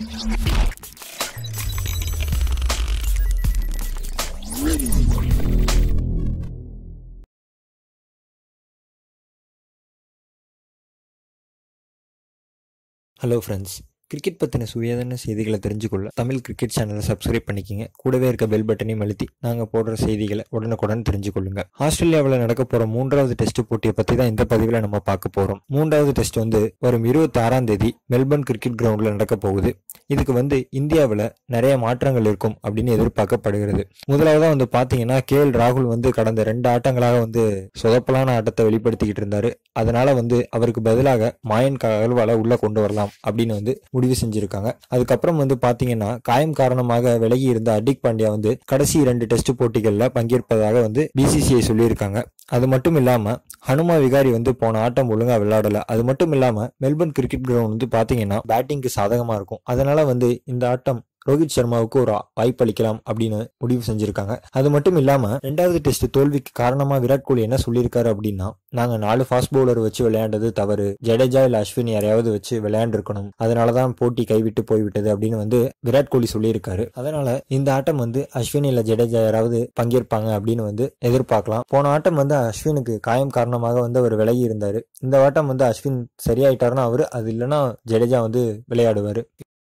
hello friends cricket பற்றின சுயாதீன செய்திகளை தெரிஞ்சுக்கொள்ள தமிழ் கிரிக்கெட் சேனலை சப்ஸ்கிரைப் பண்ணிக்கிங்க கூடவே இருக்க பெல் பட்டனையும் அழுத்தி நாங்கள் போடுற செய்திகளை உடனுக்குடன் தெரிஞ்சுக்கொள்ளுங்க ஆஸ்திரேலியாவில் நடக்க போகிற மூன்றாவது டெஸ்ட் போட்டியை பற்றி தான் இந்த பதிவில் நம்ம பார்க்க போகிறோம் மூன்றாவது டெஸ்ட் வந்து வரும் இருபத்தி ஆறாம் தேதி மெல்பர்ன் கிரிக்கெட் கிரவுண்டில் நடக்க போகுது இதுக்கு வந்து இந்தியாவில் நிறைய மாற்றங்கள் இருக்கும் அப்படின்னு எதிர்பார்க்கப்படுகிறது முதலாவதாக வந்து பார்த்தீங்கன்னா கே எல் ராகுல் வந்து கடந்த ரெண்டு ஆட்டங்களாக வந்து சொதப்பலான ஆட்டத்தை வெளிப்படுத்திக்கிட்டு இருந்தாரு அதனால வந்து அவருக்கு பதிலாக மாயன் அகர்வாலை உள்ள கொண்டு வரலாம் அப்படின்னு வந்து முடிவு செஞ்சிருக்காங்க அதுக்கப்புறம் வந்து பாத்தீங்கன்னா காயம் காரணமாக விலகி இருந்த அடிக் பாண்டியா வந்து கடைசி இரண்டு டெஸ்ட் போட்டிகளில் பங்கேற்பதாக வந்து பிசிசிஐ சொல்லியிருக்காங்க அது மட்டும் இல்லாம ஹனுமா விகாரி வந்து போன ஆட்டம் ஒழுங்கா விளையாடல அது மட்டும் இல்லாம மெல்பர்ன் கிரிக்கெட் கிரவுண்ட் வந்து பாத்தீங்கன்னா பேட்டிங்க்கு சாதகமா இருக்கும் அதனால வந்து இந்த ஆட்டம் ரோஹித் சர்மாவுக்கு ஒரு வாய்ப்பு அளிக்கலாம் அப்படின்னு முடிவு செஞ்சிருக்காங்க அது மட்டும் இல்லாம ரெண்டாவது டெஸ்ட் தோல்விக்கு காரணமா விராட் கோலி என்ன சொல்லியிருக்காரு அப்படின்னா நாங்க நாலு ஃபாஸ்ட் பவுலர் வச்சு விளையாண்டது தவறு ஜடேஜா இல்ல அஸ்வின் யாரையாவது வச்சு விளையாண்டுருக்கணும் அதனாலதான் போட்டி கைவிட்டு போய்விட்டது அப்படின்னு வந்து விராட் கோலி சொல்லியிருக்காரு அதனால இந்த ஆட்டம் வந்து அஸ்வின் இல்ல ஜடேஜா யாராவது பங்கேற்பாங்க அப்படின்னு வந்து எதிர்பார்க்கலாம் போன ஆட்டம் வந்து அஸ்வினுக்கு காயம் காரணமாக வந்து அவர் விலகி இருந்தாரு இந்த ஆட்டம் வந்து அஸ்வின் சரியாயிட்டாருன்னா அவரு அது இல்லைன்னா ஜடேஜா வந்து விளையாடுவாரு